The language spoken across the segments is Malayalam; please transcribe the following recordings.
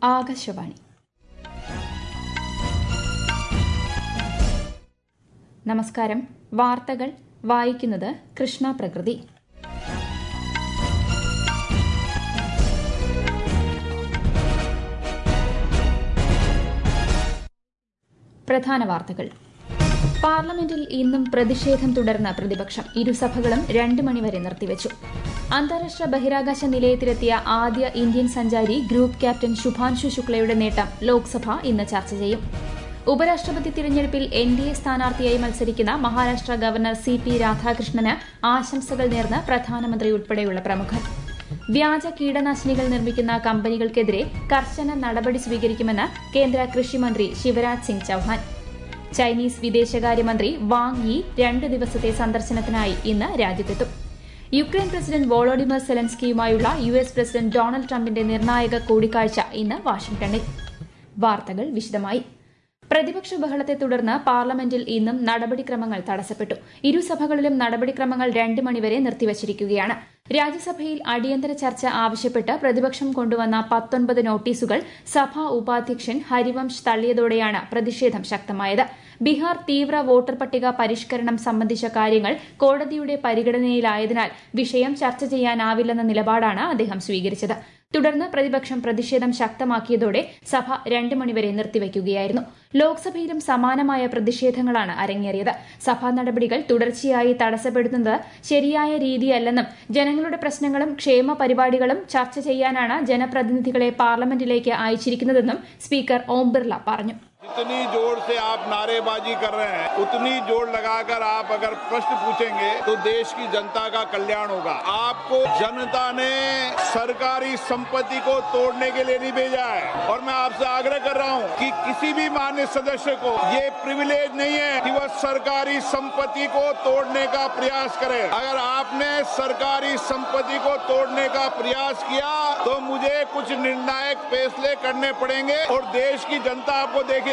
ആകാശവാണി നമസ്കാരം വാർത്തകൾ വായിക്കുന്നത് കൃഷ്ണ പ്രകൃതി പ്രധാന വാർത്തകൾ പാർലമെന്റിൽ ഇന്നും പ്രതിഷേധം തുടർന്ന പ്രതിപക്ഷം ഇരുസഭകളും രണ്ട് മണിവരെ നിർത്തിവച്ചു അന്താരാഷ്ട്ര ബഹിരാകാശ നിലയത്തിലെത്തിയ ആദ്യ ഇന്ത്യൻ സഞ്ചാരി ഗ്രൂപ്പ് ക്യാപ്റ്റൻ ശുഭാൻശു ശുക്ലയുടെ നേട്ടം ലോക്സഭ ഇന്ന് ചർച്ച ചെയ്യും ഉപരാഷ്ട്രപതി തിരഞ്ഞെടുപ്പിൽ എൻ ഡി എ സ്ഥാനാർത്ഥിയായി മത്സരിക്കുന്ന മഹാരാഷ്ട്ര ഗവർണർ സി പി രാധാകൃഷ്ണന് ആശംസകൾ നേർന്ന് പ്രധാനമന്ത്രി ഉൾപ്പെടെയുള്ള പ്രമുഖർ വ്യാജ കീടനാശിനികൾ നിർമ്മിക്കുന്ന കമ്പനികൾക്കെതിരെ കർശന നടപടി സ്വീകരിക്കുമെന്ന് കേന്ദ്ര കൃഷിമന്ത്രി ശിവരാജ് സിംഗ് ചൌഹാൻ ചൈനീസ് വിദേശകാര്യമന്ത്രി വാങ് യി രണ്ട് ദിവസത്തെ സന്ദർശനത്തിനായി ഇന്ന് രാജ്യത്തെത്തും യുക്രൈൻ പ്രസിഡന്റ് വോളോഡിമർ സെലൻസ്കിയുമായുള്ള യു എസ് പ്രസിഡന്റ് ഡൊണാൾഡ് ട്രംപിന്റെ നിർണായക കൂടിക്കാഴ്ച ഇന്ന് വാഷിംഗ്ടണിൽ വാർത്തകൾ വിശദമായി പ്രതിപക്ഷ ബഹളത്തെ തുടർന്ന് പാർലമെന്റിൽ ഇന്നും നടപടിക്രമങ്ങൾ തടസ്സപ്പെട്ടു ഇരുസഭകളിലും നടപടിക്രമങ്ങൾ രണ്ട് മണിവരെ നിർത്തിവച്ചിരിക്കുകയാണ് രാജ്യസഭയിൽ അടിയന്തര ചർച്ച ആവശ്യപ്പെട്ട് പ്രതിപക്ഷം കൊണ്ടുവന്ന പത്തൊൻപത് നോട്ടീസുകൾ സഭാ ഉപാധ്യക്ഷൻ ഹരിവംശ് തള്ളിയതോടെയാണ് പ്രതിഷേധം ശക്തമായത് ബീഹാർ തീവ്ര വോട്ടർ പട്ടിക പരിഷ്കരണം സംബന്ധിച്ച കാര്യങ്ങൾ കോടതിയുടെ പരിഗണനയിലായതിനാൽ വിഷയം ചർച്ച ചെയ്യാനാവില്ലെന്ന നിലപാടാണ് അദ്ദേഹം സ്വീകരിച്ചത് തുടർന്ന് പ്രതിപക്ഷം പ്രതിഷേധം ശക്തമാക്കിയതോടെ സഭ രണ്ട് മണിവരെ നിർത്തിവയ്ക്കുകയായിരുന്നു ലോക്സഭയിലും സമാനമായ പ്രതിഷേധങ്ങളാണ് അരങ്ങേറിയത് സഭാ നടപടികൾ തുടർച്ചയായി തടസ്സപ്പെടുത്തുന്നത് ശരിയായ രീതിയല്ലെന്നും ജനങ്ങളുടെ പ്രശ്നങ്ങളും ക്ഷേമ പരിപാടികളും ചർച്ച ചെയ്യാനാണ് ജനപ്രതിനിധികളെ പാർലമെന്റിലേക്ക് അയച്ചിരിക്കുന്നതെന്നും സ്പീക്കർ ഓം ബിർല പറഞ്ഞു जितनी जोर से आप नारेबाजी कर रहे हैं उतनी जोर लगाकर आप अगर प्रश्न पूछेंगे तो देश की जनता का कल्याण होगा आपको जनता ने सरकारी संपत्ति को तोड़ने के लिए नहीं भेजा है और मैं आपसे आग्रह कर रहा हूं कि किसी भी मान्य सदस्य को ये प्रिविलेज नहीं है कि वह सरकारी संपत्ति को तोड़ने का प्रयास करे अगर आपने सरकारी संपत्ति को तोड़ने का प्रयास किया तो मुझे कुछ निर्णायक फैसले करने पड़ेंगे और देश की जनता आपको देखेगी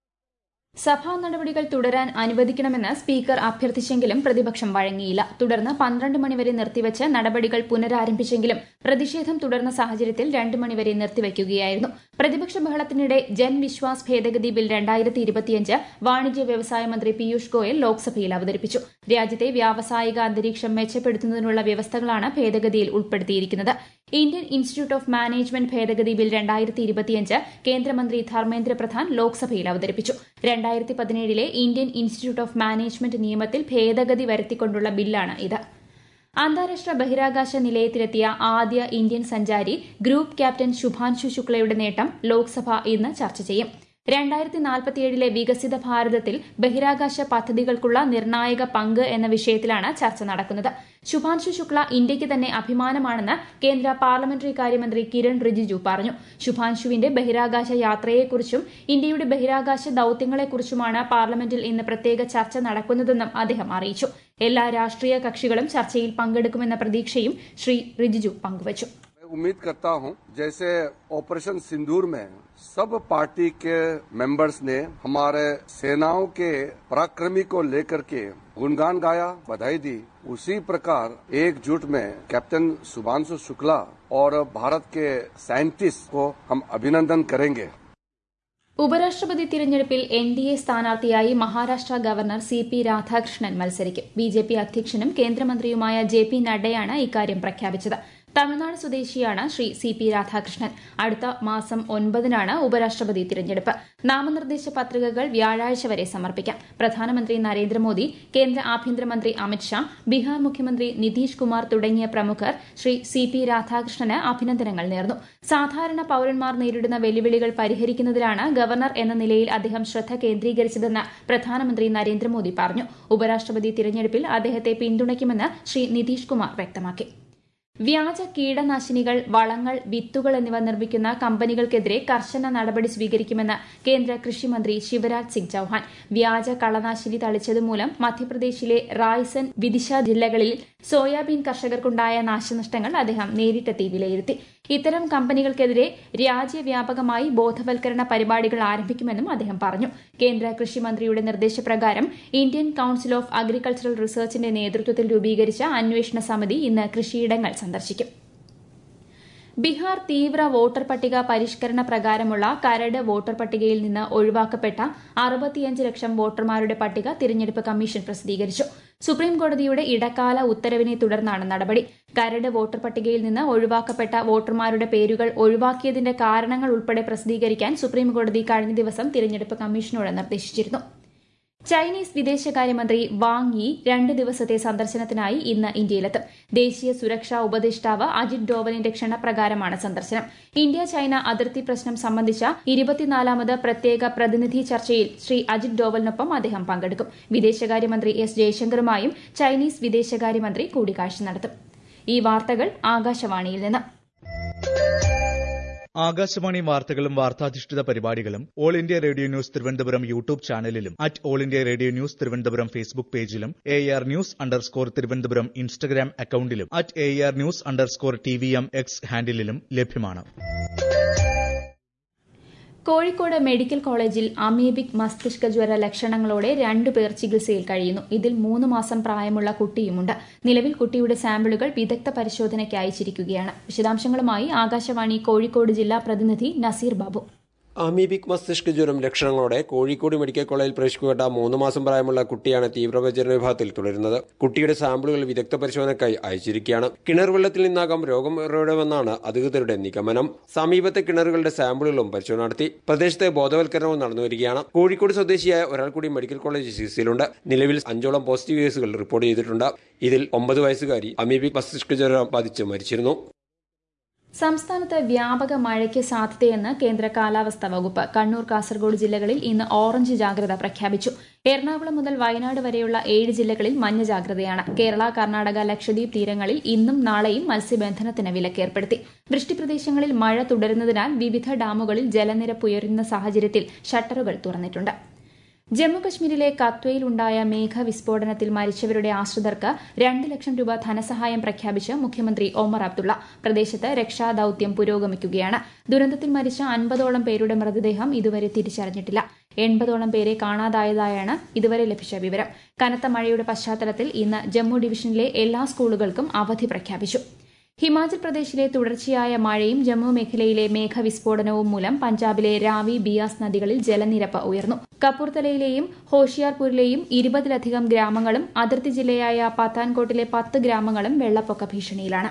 സഭാ നടപടികൾ തുടരാൻ അനുവദിക്കണമെന്ന് സ്പീക്കർ അഭ്യർത്ഥിച്ചെങ്കിലും പ്രതിപക്ഷം വഴങ്ങിയില്ല തുടർന്ന് പന്ത്രണ്ട് മണിവരെ നിർത്തിവച്ച് നടപടികൾ പുനരാരംഭിച്ചെങ്കിലും പ്രതിഷേധം തുടർന്ന സാഹചര്യത്തിൽ രണ്ട് മണിവരെ നിർത്തിവയ്ക്കുകയായിരുന്നു പ്രതിപക്ഷ ബഹളത്തിനിടെ ജൻവിശ്വാസ് ഭേദഗതി ബിൽ രണ്ടായിരത്തി ഇരുപത്തിയഞ്ച് വാണിജ്യ വ്യവസായ മന്ത്രി പീയൂഷ് ഗോയൽ ലോക്സഭയിൽ അവതരിപ്പിച്ചു രാജ്യത്തെ വ്യാവസായിക അന്തരീക്ഷം മെച്ചപ്പെടുത്തുന്നതിനുള്ള വ്യവസ്ഥകളാണ് ഭേദഗതിയിൽ ഉൾപ്പെടുത്തിയിരിക്കുന്നത് ഇന്ത്യൻ ഇൻസ്റ്റിറ്റ്യൂട്ട് ഓഫ് മാനേജ്മെന്റ് ഭേദഗതി ബിൽ രണ്ടായിരത്തി ഇരുപത്തിയഞ്ച് കേന്ദ്രമന്ത്രി ധർമ്മേന്ദ്ര പ്രധാൻ ലോക്സഭയിൽ അവതരിപ്പിച്ചു രണ്ടായിരത്തി പതിനേഴിലെ ഇന്ത്യൻ ഇൻസ്റ്റിറ്റ്യൂട്ട് ഓഫ് മാനേജ്മെന്റ് നിയമത്തിൽ ഭേദഗതി വരുത്തിക്കൊണ്ടുള്ള ബില്ലാണ് ഇത് അന്താരാഷ്ട്ര ബഹിരാകാശ നിലയത്തിലെത്തിയ ആദ്യ ഇന്ത്യൻ സഞ്ചാരി ഗ്രൂപ്പ് ക്യാപ്റ്റൻ ശുഭാൻശു ശുക്ലയുടെ നേട്ടം ലോക്സഭ ഇന്ന് ചർച്ച ചെയ്യും രണ്ടായിരത്തി നാൽപ്പത്തിയേഴിലെ വികസിത ഭാരതത്തിൽ ബഹിരാകാശ പദ്ധതികൾക്കുള്ള നിർണായക പങ്ക് എന്ന വിഷയത്തിലാണ് ചർച്ച നടക്കുന്നത് ശുഭാൻശു ശുക്ല ഇന്ത്യയ്ക്ക് തന്നെ അഭിമാനമാണെന്ന് കേന്ദ്ര പാർലമെന്ററി കാര്യമന്ത്രി കിരൺ റിജിജു പറഞ്ഞു ശുഭാൻശുവിന്റെ ബഹിരാകാശ യാത്രയെക്കുറിച്ചും ഇന്ത്യയുടെ ബഹിരാകാശ ദൌത്യങ്ങളെക്കുറിച്ചുമാണ് പാർലമെന്റിൽ ഇന്ന് പ്രത്യേക ചർച്ച നടക്കുന്നതെന്നും അദ്ദേഹം അറിയിച്ചു എല്ലാ രാഷ്ട്രീയ കക്ഷികളും ചർച്ചയിൽ പങ്കെടുക്കുമെന്ന പ്രതീക്ഷയും ശ്രീ റിജിജു പങ്കുവച്ചു उम्मीद करता हूं जैसे ऑपरेशन सिंदूर में सब पार्टी के मेंबर्स ने हमारे सेनाओं के पराक्रमी को लेकर के गुणगान गाया बधाई दी उसी प्रकार एकजुट में कैप्टन सुभांशु शुक्ला और भारत के साइंटिस्ट को हम अभिनंदन करेंगे ഉപരാഷ്ട്രപതി തിരഞ്ഞെടുപ്പിൽ എൻ ഡി എ സ്ഥാനാർത്ഥിയായി Maharashtra governor C P Radhakrishnan മത്സരിക്കും ബി ജെ പി അധ്യക്ഷനും കേന്ദ്രമന്ത്രിയുമായ ജെ പി നഡ്ഡയാണ് ഇക്കാര്യം പ്രഖ്യാപിച്ചത് തമിഴ്നാട് സ്വദേശിയാണ് ശ്രീ സി പി രാധാകൃഷ്ണൻ അടുത്ത മാസം ഒൻപതിനാണ് ഉപരാഷ്ട്രപതി തിരഞ്ഞെടുപ്പ് നാമനിർദ്ദേശ പത്രികകൾ വ്യാഴാഴ്ച വരെ സമർപ്പിക്കാം പ്രധാനമന്ത്രി നരേന്ദ്രമോദി കേന്ദ്ര ആഭ്യന്തരമന്ത്രി അമിത്ഷാ ബീഹാർ മുഖ്യമന്ത്രി നിതീഷ് കുമാർ തുടങ്ങിയ പ്രമുഖർ ശ്രീ സി പി രാധാകൃഷ്ണന് അഭിനന്ദനങ്ങൾ നേർന്നു സാധാരണ പൌരന്മാർ നേരിടുന്ന വെല്ലുവിളികൾ പരിഹരിക്കുന്നതിലാണ് ഗവർണർ എന്ന നിലയിൽ അദ്ദേഹം ശ്രദ്ധ കേന്ദ്രീകരിച്ചതെന്ന് പ്രധാനമന്ത്രി നരേന്ദ്രമോദി പറഞ്ഞു ഉപരാഷ്ട്രപതി തിരഞ്ഞെടുപ്പിൽ അദ്ദേഹത്തെ പിന്തുണയ്ക്കുമെന്ന് ശ്രീ നിതീഷ് കുമാർ വ്യക്തമാക്കി വ്യാജ കീടനാശിനികൾ വളങ്ങൾ വിത്തുകൾ എന്നിവ നിർമ്മിക്കുന്ന കമ്പനികൾക്കെതിരെ കർശന നടപടി സ്വീകരിക്കുമെന്ന് കേന്ദ്ര കൃഷിമന്ത്രി ശിവരാജ് സിംഗ് ചൌഹാൻ വ്യാജ കളനാശിനി തളിച്ചതുമൂലം മധ്യപ്രദേശിലെ റായ്സൻ വിദിശ ജില്ലകളിൽ സോയാബീൻ കർഷകർക്കുണ്ടായ നാശനഷ്ടങ്ങൾ അദ്ദേഹം നേരിട്ടെത്തി വിലയിരുത്തി ഇത്തരം കമ്പനികൾക്കെതിരെ രാജ്യവ്യാപകമായി ബോധവൽക്കരണ പരിപാടികൾ ആരംഭിക്കുമെന്നും അദ്ദേഹം പറഞ്ഞു കേന്ദ്ര കൃഷിമന്ത്രിയുടെ നിർദ്ദേശപ്രകാരം ഇന്ത്യൻ കൌൺസിൽ ഓഫ് അഗ്രികൾച്ചറൽ റിസർച്ചിന്റെ നേതൃത്വത്തിൽ രൂപീകരിച്ച അന്വേഷണ സമിതി ഇന്ന് കൃഷിയിടങ്ങൾ സന്ദർശിക്കും ബീഹാർ തീവ്ര വോട്ടർ പട്ടിക പരിഷ്കരണ പ്രകാരമുള്ള കരട് വോട്ടർ പട്ടികയിൽ നിന്ന് ഒഴിവാക്കപ്പെട്ട അറുപത്തിയഞ്ച് ലക്ഷം വോട്ടർമാരുടെ പട്ടിക തിരഞ്ഞെടുപ്പ് കമ്മീഷൻ പ്രസിദ്ധീകരിച്ചു സുപ്രീംകോടതിയുടെ ഇടക്കാല ഉത്തരവിനെ തുടർന്നാണ് നടപടി കരട് വോട്ടർ പട്ടികയിൽ നിന്ന് ഒഴിവാക്കപ്പെട്ട വോട്ടർമാരുടെ പേരുകൾ ഒഴിവാക്കിയതിന്റെ കാരണങ്ങൾ ഉൾപ്പെടെ പ്രസിദ്ധീകരിക്കാൻ സുപ്രീംകോടതി കഴിഞ്ഞ ദിവസം തിരഞ്ഞെടുപ്പ് കമ്മീഷനോട് നിർദ്ദേശിച്ചിരുന്നു ചൈനീസ് വിദേശകാര്യമന്ത്രി വാങ് യി രണ്ട് ദിവസത്തെ സന്ദർശനത്തിനായി ഇന്ന് ഇന്ത്യയിലെത്തും ദേശീയ സുരക്ഷാ ഉപദേഷ്ടാവ് അജിത് ഡോവലിന്റെ ക്ഷണപ്രകാരമാണ് സന്ദർശനം ഇന്ത്യ ചൈന അതിർത്തി പ്രശ്നം സംബന്ധിച്ച ഇരുപത്തിനാലാമത് പ്രത്യേക പ്രതിനിധി ചർച്ചയിൽ ശ്രീ അജിത് ഡോവലിനൊപ്പം അദ്ദേഹം പങ്കെടുക്കും വിദേശകാര്യമന്ത്രി എസ് ജയശങ്കറുമായും ചൈനീസ് വിദേശകാര്യമന്ത്രി കൂടിക്കാഴ്ച നടത്തും ഈ വാർത്തകൾ ആകാശവാണിയിൽ നിന്ന് ആകാശവാണി വാർത്തകളും വാർത്താധിഷ്ഠിത പരിപാടികളും All India Radio News Thiruvananthapuram YouTube ചാനലിലും at All India Radio News Thiruvananthapuram Facebook പേജിലും A R news underscore Thiruvananthapuram Instagram അക്കൌണ്ടിലും at A R news underscore T V M X ഹാൻഡിലും ലഭ്യമാണ് കോഴിക്കോട് മെഡിക്കൽ കോളേജിൽ അമീബിക് മസ്തിഷ്ക ജ്വര ലക്ഷണങ്ങളോടെ രണ്ടുപേർ ചികിത്സയിൽ കഴിയുന്നു ഇതിൽ മൂന്ന് മാസം പ്രായമുള്ള കുട്ടിയുമുണ്ട് നിലവിൽ കുട്ടിയുടെ സാമ്പിളുകൾ വിദഗ്ധ പരിശോധനയ്ക്ക് അയച്ചിരിക്കുകയാണ് വിശദാംശങ്ങളുമായി ആകാശവാണി കോഴിക്കോട് ജില്ലാ പ്രതിനിധി നസീർ ബാബു അമീബിക് മസ്തിഷ്ക ജ്വരം ലക്ഷണങ്ങളോടെ കോഴിക്കോട് മെഡിക്കൽ കോളേജിൽ പ്രവേശിക്കപ്പെട്ട മൂന്ന് മാസം പ്രായമുള്ള കുട്ടിയാണ് തീവ്രപരിചരണ വിഭാഗത്തിൽ തുടരുന്നത് കുട്ടിയുടെ സാമ്പിളുകൾ വിദഗ്ധ പരിശോധനയ്ക്കായി അയച്ചിരിക്കുകയാണ് കിണർ വെള്ളത്തിൽ നിന്നാകാം രോഗം ഉറവിടമെന്നാണ് അധികൃതരുടെ നിഗമനം സമീപത്തെ കിണറുകളുടെ സാമ്പിളുകളും പരിശോധന നടത്തി പ്രദേശത്തെ ബോധവൽക്കരണവും നടന്നുവരികയാണ് കോഴിക്കോട് സ്വദേശിയായ ഒരാൾ കൂടി മെഡിക്കൽ കോളേജ് ചികിത്സയിലുണ്ട് നിലവിൽ അഞ്ചോളം പോസിറ്റീവ് കേസുകൾ റിപ്പോർട്ട് ചെയ്തിട്ടുണ്ട് ഇതിൽ ഒമ്പത് വയസ്സുകാരി അമീബിക് മസ്തിഷ്ക ജ്വരം ബാധിച്ച് മരിച്ചിരുന്നു സംസ്ഥാനത്ത് വ്യാപക മഴയ്ക്ക് സാധ്യതയെന്ന് കേന്ദ്ര കാലാവസ്ഥാ വകുപ്പ് കണ്ണൂർ കാസർഗോഡ് ജില്ലകളിൽ ഇന്ന് ഓറഞ്ച് ജാഗ്രത പ്രഖ്യാപിച്ചു എറണാകുളം മുതൽ വയനാട് വരെയുള്ള ഏഴ് ജില്ലകളിൽ മഞ്ഞ ജാഗ്രതയാണ് കേരള കർണാടക ലക്ഷദ്വീപ് തീരങ്ങളിൽ ഇന്നും നാളെയും മത്സ്യബന്ധനത്തിന് വിലക്കേർപ്പെടുത്തി വൃഷ്ടിപ്രദേശങ്ങളിൽ മഴ തുടരുന്നതിനാൽ വിവിധ ഡാമുകളിൽ ജലനിരപ്പ് ഉയരുന്ന സാഹചര്യത്തിൽ ഷട്ടറുകൾ തുറന്നിട്ടുണ്ട് ജമ്മുകശ്മീരിലെ കത്വയിലുണ്ടായ മേഘവിസ്ഫോടനത്തിൽ മരിച്ചവരുടെ ആശ്രിതർക്ക് രണ്ട് ലക്ഷം രൂപ ധനസഹായം പ്രഖ്യാപിച്ച് മുഖ്യമന്ത്രി ഒമർ അബ്ദുള്ള പ്രദേശത്ത് രക്ഷാദൌത്യം പുരോഗമിക്കുകയാണ് ദുരന്തത്തിൽ മരിച്ച അൻപതോളം പേരുടെ മൃതദേഹം ഇതുവരെ തിരിച്ചറിഞ്ഞിട്ടില്ല എൺപതോളം പേരെ കാണാതായതായാണ് ഇതുവരെ ലഭിച്ച വിവരം കനത്ത മഴയുടെ പശ്ചാത്തലത്തിൽ ഇന്ന് ജമ്മു ഡിവിഷനിലെ എല്ലാ സ്കൂളുകൾക്കും അവധി പ്രഖ്യാപിച്ചു ഹിമാചൽ പ്രദേശിലെ തുടർച്ചയായ മഴയും ജമ്മു മേഖലയിലെ മേഘവിസ്ഫോടനവും മൂലം പഞ്ചാബിലെ രാവി ബിയാസ് നദികളിൽ ജലനിരപ്പ് ഉയർന്നു കപൂർത്തലയിലെയും ഹോഷിയാർപൂരിലെയും ഇരുപതിലധികം ഗ്രാമങ്ങളും അതിർത്തി ജില്ലയായ പത്താൻകോട്ടിലെ പത്ത് ഗ്രാമങ്ങളും വെള്ളപ്പൊക്ക ഭീഷണിയിലാണ്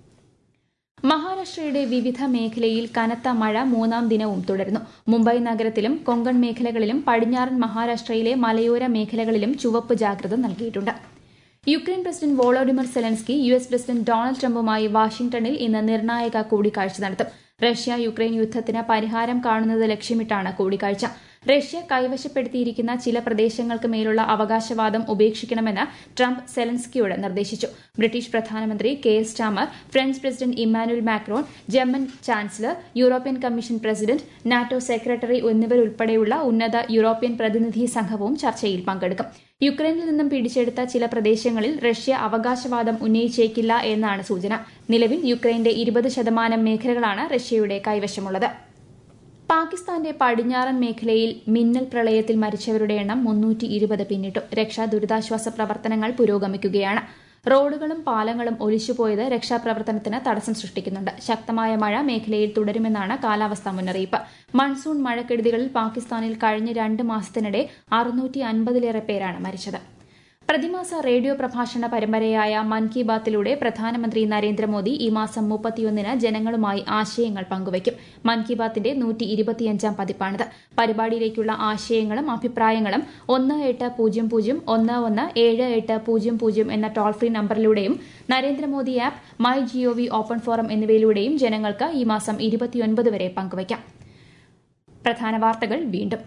മഹാരാഷ്ട്രയുടെ വിവിധ മേഖലയിൽ കനത്ത മഴ മൂന്നാം ദിനവും തുടരുന്നു മുംബൈ നഗരത്തിലും കൊങ്കൺ മേഖലകളിലും പടിഞ്ഞാറൻ മഹാരാഷ്ട്രയിലെ മലയോര മേഖലകളിലും ചുവപ്പ് ജാഗ്രത നൽകിയിട്ടുണ്ട് Ukraine president Volodymyr Zelensky U S president Donald ട്രംപുമായി വാഷിംഗ്ടണിൽ ഇന്ന് നിർണായക കൂടിക്കാഴ്ച നടത്തും റഷ്യ യുക്രൈൻ യുദ്ധത്തിന് പരിഹാരം കാണുന്നത് ലക്ഷ്യമിട്ടാണ് കൂടിക്കാഴ്ച റഷ്യ കൈവശപ്പെടുത്തിയിരിക്കുന്ന ചില പ്രദേശങ്ങൾക്ക് മേലുള്ള അവകാശവാദം ഉപേക്ഷിക്കണമെന്ന് ട്രംപ് സെലൻസ്കിയോട് നിർദ്ദേശിച്ചു ബ്രിട്ടീഷ് പ്രധാനമന്ത്രി Keir Starmer French president Emmanuel Macron German chancellor European Commission president NATO secretary എന്നിവരുൾപ്പെടെയുള്ള ഉന്നത യൂറോപ്യൻ പ്രതിനിധി സംഘവും ചർച്ചയിൽ പങ്കെടുക്കും യുക്രൈനിൽ നിന്നും പിടിച്ചെടുത്ത ചില പ്രദേശങ്ങളിൽ റഷ്യ അവകാശവാദം ഉന്നയിച്ചേക്കില്ല എന്നാണ് സൂചന നിലവിൽ യുക്രൈന്റെ ഇരുപത് ശതമാനം മേഖലകളാണ് റഷ്യയുടെ കൈവശമുള്ളത് പാകിസ്ഥാന്റെ പടിഞ്ഞാറൻ മേഖലയിൽ മിന്നൽ പ്രളയത്തിൽ മരിച്ചവരുടെ എണ്ണം മുന്നൂറ്റി ഇരുപത് പിന്നിട്ടു രക്ഷാ ദുരിതാശ്വാസ പ്രവർത്തനങ്ങൾ പുരോഗമിക്കുകയാണ് റോഡുകളും പാലങ്ങളും ഒലിച്ചുപോയത് രക്ഷാപ്രവർത്തനത്തിന് തടസ്സം സൃഷ്ടിക്കുന്നുണ്ട് ശക്തമായ മഴ മേഖലയിൽ തുടരുമെന്നാണ് കാലാവസ്ഥാ മുന്നറിയിപ്പ് മൺസൂൺ മഴക്കെടുതികളിൽ പാകിസ്ഥാനിൽ കഴിഞ്ഞ രണ്ട് മാസത്തിനിടെ അറുന്നൂറ്റി അൻപതിലേറെ പേരാണ് മരിച്ചത് പ്രതിമാസ റേഡിയോ പ്രഭാഷണ പരമ്പരയായ മൻ കി ബാത്തിലൂടെ പ്രധാനമന്ത്രി നരേന്ദ്രമോദി ഈ മാസം മുപ്പത്തിയൊന്നിന് ജനങ്ങളുമായി ആശയങ്ങൾ പങ്കുവയ്ക്കും മൻ കി ബാത്തിന്റെ നൂറ്റി ഇരുപത്തിയഞ്ചാം പതിപ്പാണിത് പരിപാടിയിലേക്കുള്ള ആശയങ്ങളും അഭിപ്രായങ്ങളും ഒന്ന് എട്ട് പൂജ്യം പൂജ്യം ഒന്ന് ഒന്ന് ഏഴ് എട്ട് പൂജ്യം പൂജ്യം എന്ന ടോൾ ഫ്രീ നമ്പറിലൂടെയും Narendra Modi app my GOV open forum എന്നിവയിലൂടെയും ജനങ്ങൾക്ക് ഈ മാസം ഇരുപത്തിയൊൻപത് വരെ പങ്കുവയ്ക്കാം പ്രധാന വാർത്തകൾ വീണ്ടും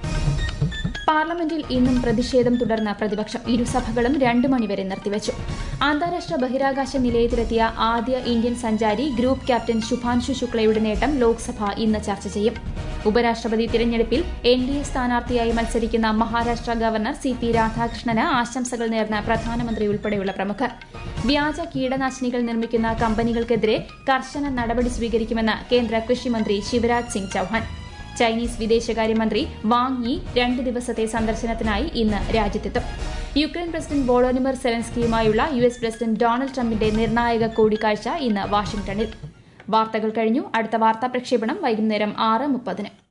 പാർലമെന്റിൽ ഇന്നും പ്രതിഷേധം തുടർന്ന പ്രതിപക്ഷം ഇരുസഭകളും രണ്ടു മണിവരെ നിർത്തിവച്ചു അന്താരാഷ്ട്ര ബഹിരാകാശ നിലയത്തിലെത്തിയ ആദ്യ ഇന്ത്യൻ സഞ്ചാരി ഗ്രൂപ്പ് ക്യാപ്റ്റൻ ശുഭാൻശു ശുക്ലയുടെ നേട്ടം ലോക്സഭ ഇന്ന് ചർച്ച ചെയ്യും ഉപരാഷ്ട്രപതി തിരഞ്ഞെടുപ്പിൽ എൻ ഡി എ സ്ഥാനാർത്ഥിയായി മത്സരിക്കുന്ന മഹാരാഷ്ട്ര ഗവർണർ സി പി രാധാകൃഷ്ണന് ആശംസകൾ നേർന്ന പ്രധാനമന്ത്രി ഉൾപ്പെടെയുള്ള പ്രമുഖർ വ്യാജ കീടനാശിനികൾ നിർമ്മിക്കുന്ന കമ്പനികൾക്കെതിരെ കർശന നടപടി സ്വീകരിക്കുമെന്ന് കേന്ദ്ര കൃഷിമന്ത്രി ശിവരാജ് സിംഗ് ചൌഹാൻ ചൈനീസ് വിദേശകാര്യമന്ത്രി വാങ് യി രണ്ട് ദിവസത്തെ സന്ദർശനത്തിനായി ഇന്ന് രാജ്യത്തെത്തും യുക്രൈൻ പ്രസിഡന്റ് വോളോഡിമർ സെലൻസ്കിയുമായുള്ള യു എസ് പ്രസിഡന്റ് ഡൊണാൾഡ് ട്രംപിന്റെ നിർണായക കൂടിക്കാഴ്ച ഇന്ന് വാഷിംഗ്ടണിൽ വാർത്തകൾ കഴിഞ്ഞു അടുത്ത വാർത്താ പ്രക്ഷേപണം വൈകുന്നേരം ആറ് മുപ്പതിന്